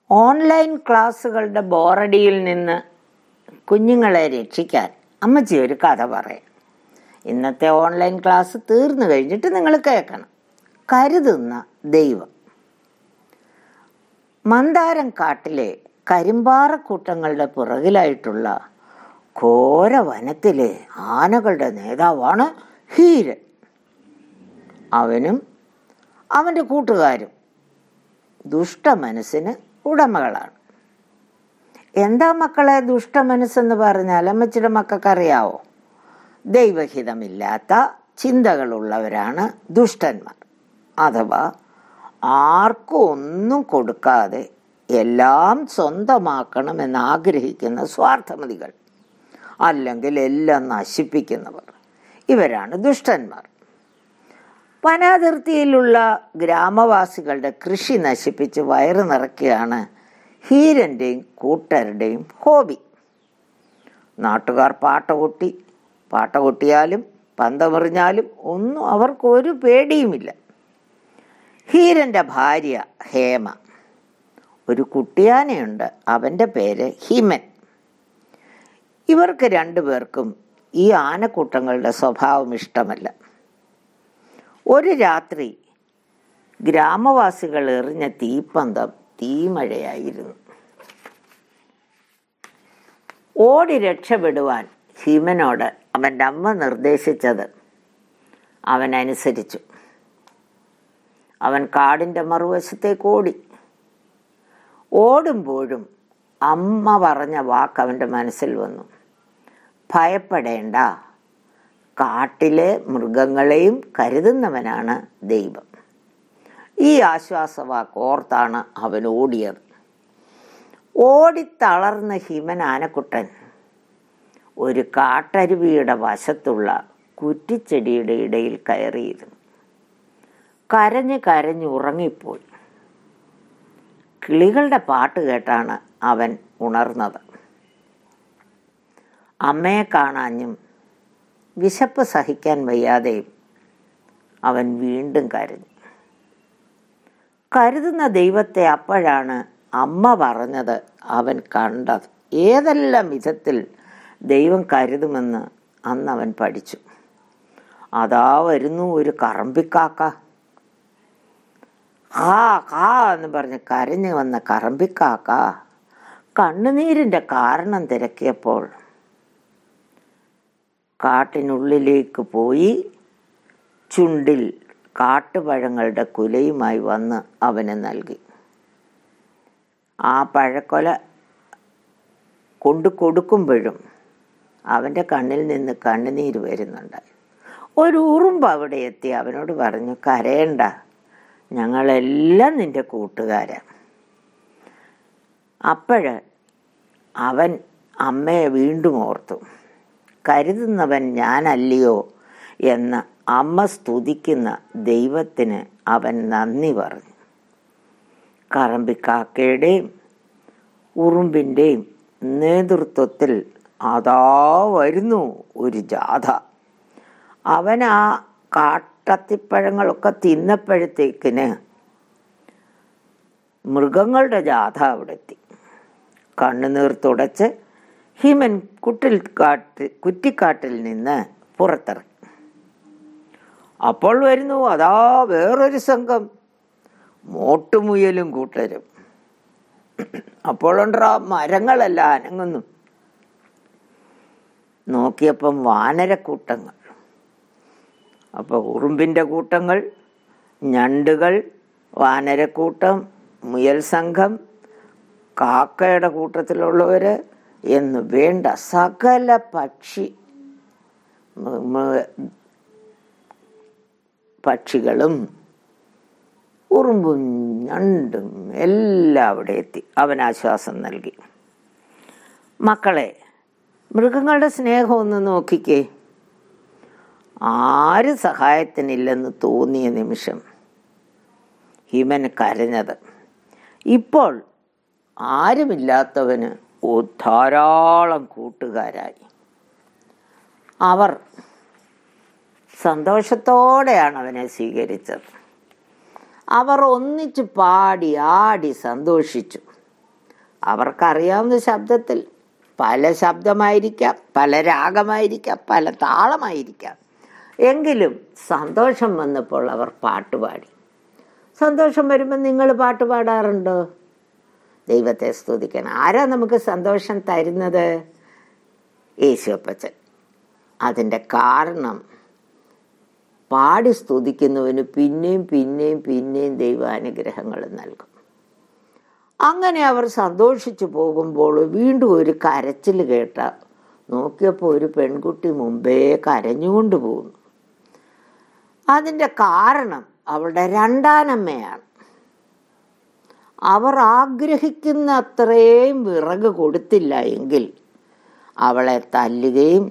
Online ക്ലാസ്സുകളുടെ ബോറടിയിൽ നിന്ന് കുഞ്ഞുങ്ങളെ രക്ഷിക്കാൻ അമ്മച്ചി ഒരു കഥ പറയാം ഇന്നത്തെ ഓൺലൈൻ ക്ലാസ് തീർന്നു കഴിഞ്ഞിട്ട് നിങ്ങൾ കേൾക്കണം കരുതുന്ന ദൈവം മന്ദാരം കാട്ടിലെ കരിമ്പാറക്കൂട്ടങ്ങളുടെ പുറകിലായിട്ടുള്ള ഘോര വനത്തിലെ ആനകളുടെ നേതാവാണ് ഹീരൻ അവനും അവൻ്റെ കൂട്ടുകാരും ദുഷ്ടമനസ്സിന് ഉടമകളാണ് എന്താ മക്കളെ ദുഷ്ടമനസ്സെന്ന് പറഞ്ഞാൽ അമ്മച്ചിയുടെ മക്കൾക്കറിയാവോ ദൈവഹിതമില്ലാത്ത ചിന്തകളുള്ളവരാണ് ദുഷ്ടന്മാർ അഥവാ ആർക്കും ഒന്നും കൊടുക്കാതെ എല്ലാം സ്വന്തമാക്കണമെന്ന് ആഗ്രഹിക്കുന്ന സ്വാർത്ഥമതികൾ അല്ലെങ്കിൽ എല്ലാം നശിപ്പിക്കുന്നവർ ഇവരാണ് ദുഷ്ടന്മാർ വനാതിർത്തിയിലുള്ള ഗ്രാമവാസികളുടെ കൃഷി നശിപ്പിച്ച് വയറ് നിറയ്ക്കുകയാണ് ഹീരൻ്റെയും കൂട്ടരുടെയും ഹോബി നാട്ടുകാർ പാട്ട കൊട്ടി പാട്ട കൊട്ടിയാലും പന്തമെറിഞ്ഞാലും ഒന്നും അവർക്ക് ഒരു പേടിയുമില്ല ഹീരൻ്റെ ഭാര്യ ഹേമ ഒരു കുട്ടിയാനയുണ്ട് അവൻ്റെ പേര് ഹിമൻ ഇവർക്ക് രണ്ടുപേർക്കും ഈ ആനക്കൂട്ടങ്ങളുടെ സ്വഭാവം ഇഷ്ടമല്ല ഒരു രാത്രി ഗ്രാമവാസികൾ എറിഞ്ഞ തീപ്പന്തം തീമഴയായിരുന്നു ഓടി രക്ഷപ്പെടുവാൻ ഹിമനോട് അവൻ്റെ അമ്മ നിർദ്ദേശിച്ചത് അവൻ അനുസരിച്ചു അവൻ കാടിൻ്റെ മറുവശത്തേക്ക് ഓടി ഓടുമ്പോഴും അമ്മ പറഞ്ഞ വാക്ക് അവൻ്റെ മനസ്സിൽ വന്നു ഭയപ്പെടേണ്ട കാട്ടിലെ മൃഗങ്ങളെയും കരുതുന്നവനാണ് ദൈവം ഈ ആശ്വാസവാക്ക് ഓർത്താണ് അവൻ ഓടിയത് ഓടിത്തളർന്ന ഹിമൻ ആനക്കുട്ടൻ ഒരു കാട്ടരുവിയുടെ വശത്തുള്ള കുറ്റിച്ചെടിയുടെ ഇടയിൽ കയറിയിരുന്നു കരഞ്ഞ് കരഞ്ഞ് ഉറങ്ങിപ്പോയി കിളികളുടെ പാട്ട് കേട്ടാണ് അവൻ ഉണർന്നത് അമ്മയെ കാണാഞ്ഞും വിശപ്പ് സഹിക്കാൻ വയ്യാതെയും അവൻ വീണ്ടും കരഞ്ഞു കരുതുന്ന ദൈവത്തെ അപ്പോഴാണ് അമ്മ പറഞ്ഞത് അവൻ കണ്ടത് ഏതെല്ലാം വിധത്തിൽ ദൈവം കരുതുമെന്ന് അന്ന് അവൻ പഠിച്ചു അതാ വരുന്നു ഒരു കറമ്പിക്കാക്ക ആ കാ എന്ന് പറഞ്ഞ് കരഞ്ഞു വന്ന കറമ്പിക്കാക്ക കണ്ണുനീരിൻ്റെ കാരണം തിരക്കിയപ്പോൾ കാട്ടിനുള്ളിലേക്ക് പോയി ചുണ്ടിൽ കാട്ടുപഴങ്ങളുടെ കുലയുമായി വന്ന് അവന് നൽകി ആ പഴക്കൊല കൊണ്ടു കൊടുക്കുമ്പോഴും അവൻ്റെ കണ്ണിൽ നിന്ന് കണ്ണുനീര് വരുന്നുണ്ടായി ഒരു ഉറുമ്പ് അവിടെ എത്തി അവനോട് പറഞ്ഞു കരയണ്ട ഞങ്ങളെല്ലാം നിന്റെ കൂട്ടുകാരാണ് അപ്പോഴ് അവൻ അമ്മയെ വീണ്ടും ഓർത്തു കരുതുന്നവൻ ഞാനല്ലയോ എന്ന് അമ്മ സ്തുതിക്കുന്ന ദൈവത്തിന് അവൻ നന്ദി പറഞ്ഞു കറമ്പിക്കാക്കയുടെയും ഉറുമ്പിൻ്റെയും നേതൃത്വത്തിൽ അതാ വരുന്നു ഒരു ജാഥ അവൻ ആ കാട്ടത്തിപ്പഴങ്ങളൊക്കെ തിന്നപ്പോഴത്തേക്കിന് മൃഗങ്ങളുടെ ജാഥ അവിടെ എത്തി കണ്ണുനീർ തുടച്ച് ഹിമൻ കുട്ടിൽ കാട്ട് കുറ്റിക്കാട്ടിൽ നിന്ന് പുറത്തിറങ്ങി അപ്പോൾ വരുന്നു അതാ വേറൊരു സംഘം മോട്ടുമുയലും കൂട്ടരും അപ്പോഴുണ്ടാ മരങ്ങളെല്ലാം അനങ്ങുന്നു നോക്കിയപ്പം വാനരക്കൂട്ടങ്ങൾ അപ്പോൾ ഉറുമ്പിൻ്റെ കൂട്ടങ്ങൾ ഞണ്ടുകൾ വാനരക്കൂട്ടം മുയൽ സംഘം കാക്കയുടെ കൂട്ടത്തിലുള്ളവർ എന്ന് വേണ്ട സകല പക്ഷി പക്ഷികളും ഉറുമ്പും ഞണ്ടും എല്ലാം അവിടെ എത്തി അവൻ ആശ്വാസം നൽകി മക്കളെ മൃഗങ്ങളുടെ സ്നേഹം ഒന്ന് നോക്കിക്കേ ആര് സഹായത്തിനില്ലെന്ന് തോന്നിയ നിമിഷം ഹിമൻ കരഞ്ഞത് ഇപ്പോൾ ആരുമില്ലാത്തവന് ധാരാളം കൂട്ടുകാരായി അവർ സന്തോഷത്തോടെയാണ് അവനെ സ്വീകരിച്ചത് അവർ ഒന്നിച്ച് പാടി ആടി സന്തോഷിച്ചു അവർക്കറിയാവുന്ന ശബ്ദത്തിൽ പല ശബ്ദമായിരിക്കാം പല രാഗമായിരിക്കാം പല താളമായിരിക്കാം എങ്കിലും സന്തോഷം വന്നപ്പോൾ അവർ പാട്ടുപാടി സന്തോഷം വരുമ്പോൾ നിങ്ങൾ പാട്ട് പാടാറുണ്ടോ ദൈവത്തെ സ്തുതിക്കണം ആരാ നമുക്ക് സന്തോഷം തരുന്നത് യേശുപ്പച്ചൻ അതിൻ്റെ കാരണം പാടി സ്തുതിക്കുന്നവന് പിന്നെയും പിന്നെയും പിന്നെയും ദൈവാനുഗ്രഹങ്ങൾ നൽകും അങ്ങനെ അവർ സന്തോഷിച്ചു പോകുമ്പോൾ വീണ്ടും ഒരു കരച്ചിൽ കേട്ട നോക്കിയപ്പോൾ ഒരു പെൺകുട്ടി മുമ്പേ കരഞ്ഞുകൊണ്ട് പോകുന്നു അതിൻ്റെ കാരണം അവളുടെ രണ്ടാനമ്മയാണ് അവർ ആഗ്രഹിക്കുന്ന അത്രയും വിറക് കൊടുത്തില്ല എങ്കിൽ അവളെ തല്ലുകയും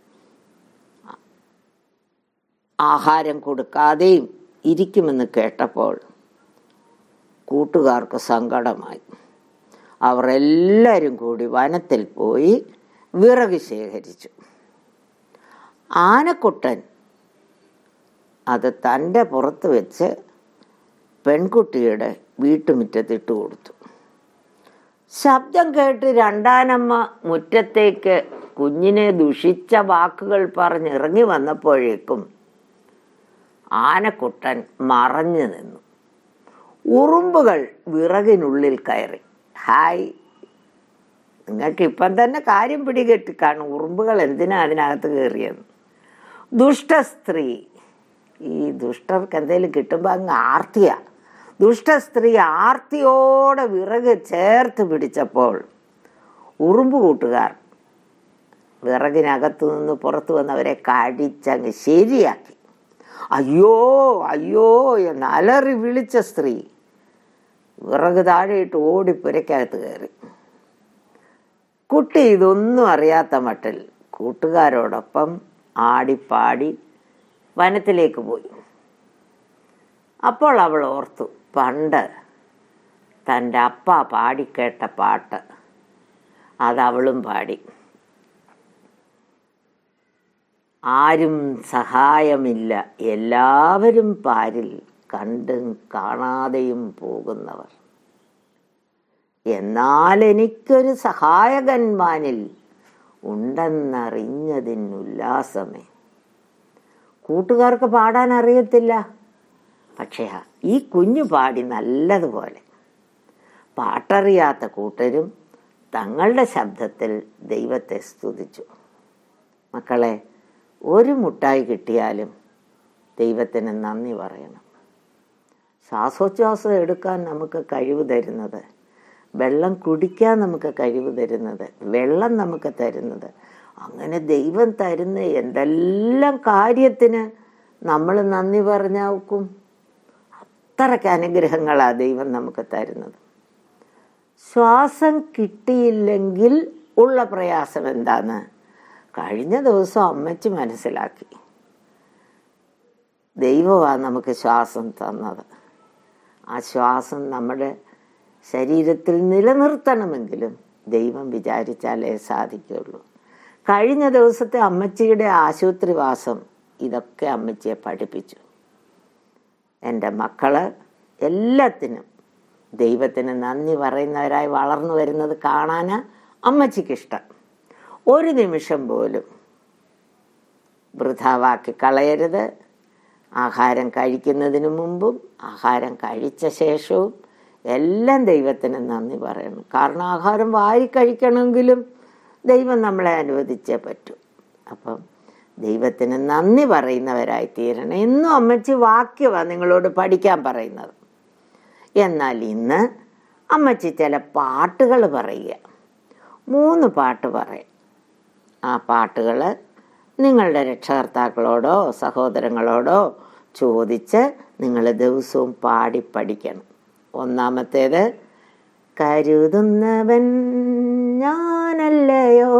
ആഹാരം കൊടുക്കാതെയും ഇരിക്കുമെന്ന് കേട്ടപ്പോൾ കൂട്ടുകാർക്ക് സങ്കടമായി അവർ എല്ലാവരും കൂടി വനത്തിൽ പോയി വിറക് ശേഖരിച്ചു ആനക്കുട്ടൻ അത് തൻ്റെ പുറത്ത് വെച്ച് പെൺകുട്ടിയുടെ വീട്ടുമുറ്റത്തിട്ട് കൊടുത്തു ശബ്ദം കേട്ട് രണ്ടാനമ്മ മുറ്റത്തേക്ക് കുഞ്ഞിനെ ദുഷിച്ച വാക്കുകൾ പറഞ്ഞിറങ്ങി വന്നപ്പോഴേക്കും ആനക്കുട്ടൻ മറഞ്ഞു നിന്നു ഉറുമ്പുകൾ വിറകിനുള്ളിൽ കയറി ഹായ് നിങ്ങൾക്ക് ഇപ്പം തന്നെ കാര്യം പിടികെട്ടി കാണും ഉറുമ്പുകൾ എന്തിനാ അതിനകത്ത് കയറിയത് ദുഷ്ടസ്ത്രീ ഈ ദുഷ്ടർക്ക് എന്തെങ്കിലും കിട്ടുമ്പോൾ അങ്ങ് ആർത്തിയ ദുഷ്ടസ്ത്രീ ആർത്തിയോടെ വിറക് ചേർത്ത് പിടിച്ചപ്പോൾ ഉറുമ്പ് കൂട്ടുകാർ വിറകിനകത്തു നിന്ന് പുറത്തു വന്നവരെ കടിച്ചങ്ങ് ശരിയാക്കി അയ്യോ അയ്യോ എന്ന് അലറി വിളിച്ച സ്ത്രീ വിറക് താഴെയിട്ട് ഓടി പുരയ്ക്കകത്ത് കയറി കുട്ടി ഇതൊന്നും അറിയാത്ത മട്ടിൽ കൂട്ടുകാരോടൊപ്പം ആടിപ്പാടി വനത്തിലേക്ക് പോയി അപ്പോൾ അവൾ ഓർത്തു പണ്ട് തൻ്റെ അപ്പ പാടിക്കേട്ട പാട്ട് അതവളും പാടി ആരും സഹായമില്ല എല്ലാവരും പാരിൽ കണ്ടും കാണാതെയും പോകുന്നവർ എന്നാൽ എനിക്കൊരു സഹായകൻ വാനിൽ ഉണ്ടെന്നറിഞ്ഞതിനുല്ലാസമേ കൂട്ടുകാർക്ക് പാടാൻ അറിയത്തില്ല പക്ഷേ ഈ കുഞ്ഞു പാടി നല്ലതുപോലെ പാട്ടറിയാത്ത കൂട്ടരും തങ്ങളുടെ ശബ്ദത്തിൽ ദൈവത്തെ സ്തുതിച്ചു മക്കളെ ഒരു മുട്ടായി കിട്ടിയാലും ദൈവത്തിന് നന്ദി പറയണം ശ്വാസോച്ഛ്വാസം എടുക്കാൻ നമുക്ക് കഴിവ് തരുന്നത് വെള്ളം കുടിക്കാൻ നമുക്ക് കഴിവ് തരുന്നത് വെള്ളം നമുക്ക് തരുന്നത് അങ്ങനെ ദൈവം തരുന്ന എന്തെല്ലാം കാര്യത്തിന് നമ്മൾ നന്ദി പറഞ്ഞാക്കും അത്രയ്ക്ക് അനുഗ്രഹങ്ങളാണ് ദൈവം നമുക്ക് തരുന്നത് ശ്വാസം കിട്ടിയില്ലെങ്കിൽ ഉള്ള പ്രയാസം എന്താണ് കഴിഞ്ഞ ദിവസം അമ്മച്ചി മനസ്സിലാക്കി ദൈവമാണ് നമുക്ക് ശ്വാസം തന്നത് ആ ശ്വാസം നമ്മുടെ ശരീരത്തിൽ നിലനിർത്തണമെങ്കിലും ദൈവം വിചാരിച്ചാലേ സാധിക്കുള്ളൂ കഴിഞ്ഞ ദിവസത്തെ അമ്മച്ചിയുടെ ആശുപത്രിവാസം ഇതൊക്കെ അമ്മച്ചിയെ പഠിപ്പിച്ചു എൻ്റെ മക്കള് എല്ലാത്തിനും ദൈവത്തിന് നന്ദി പറയുന്നവരായി വളർന്നു വരുന്നത് കാണാൻ അമ്മച്ചിക്കിഷ്ടം ഒരു നിമിഷം പോലും വൃഥാവാക്കി കളയരുത് ആഹാരം കഴിക്കുന്നതിന് മുമ്പും ആഹാരം കഴിച്ച ശേഷവും എല്ലാം ദൈവത്തിന് നന്ദി പറയണം കാരണം ആഹാരം വാരി കഴിക്കണമെങ്കിലും ദൈവം നമ്മളെ അനുവദിച്ചേ പറ്റൂ അപ്പം ദൈവത്തിന് നന്ദി പറയുന്നവരായി തീരണം എന്നും അമ്മച്ചി വാക്യമാണ് നിങ്ങളോട് പഠിക്കാൻ പറയുന്നത് എന്നാൽ ഇന്ന് അമ്മച്ചി ചില പാട്ടുകൾ പറയുക മൂന്ന് പാട്ട് പറയും ആ പാട്ടുകൾ നിങ്ങളുടെ രക്ഷകർത്താക്കളോടോ സഹോദരങ്ങളോടോ ചോദിച്ച് നിങ്ങൾ ദിവസവും പാടി പഠിക്കണം ഒന്നാമത്തേത് കരുതുന്നവൻ ഞാനല്ലയോ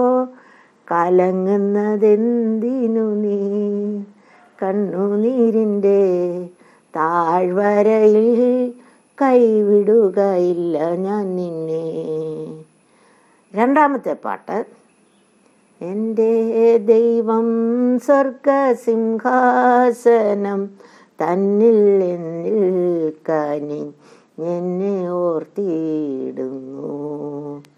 കലങ്ങുന്നതെന്തിനു നീ കണ്ണുനീരിൻ്റെ താഴ്വരയിൽ കൈവിടുകയില്ല ഞാൻ നിന്നെ രണ്ടാമത്തെ പാട്ട് എൻ്റെ ദൈവം സ്വർഗസിംഹാസനം തന്നിൽ എന്നിൽ കനി എന്നെ ഓർത്തിയിടുന്നു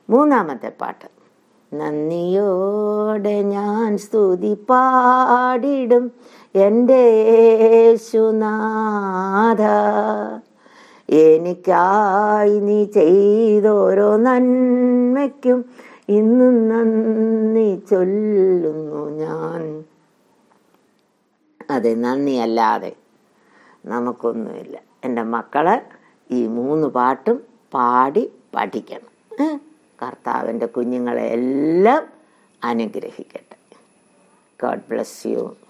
മൂന്നാമത്തെ പാട്ട് നന്ദിയോടെ ഞാൻ സ്തുതി പാടിടും എൻ്റെ യേശുനാഥ എനിക്കായി നീ ചെയ്തോരോ നന്മയ്ക്കും ഇന്നും നന്ദി ചൊല്ലുന്നു ഞാൻ അതെ നന്ദിയല്ലാതെ നമുക്കൊന്നുമില്ല എൻ്റെ മക്കള് ഈ മൂന്ന് പാട്ടും പാടി പഠിക്കണം ഏ? കർത്താവിൻ്റെ കുഞ്ഞുങ്ങളെ എല്ലാം അനുഗ്രഹിക്കട്ടെ ഗോഡ് ബ്ലെസ് യു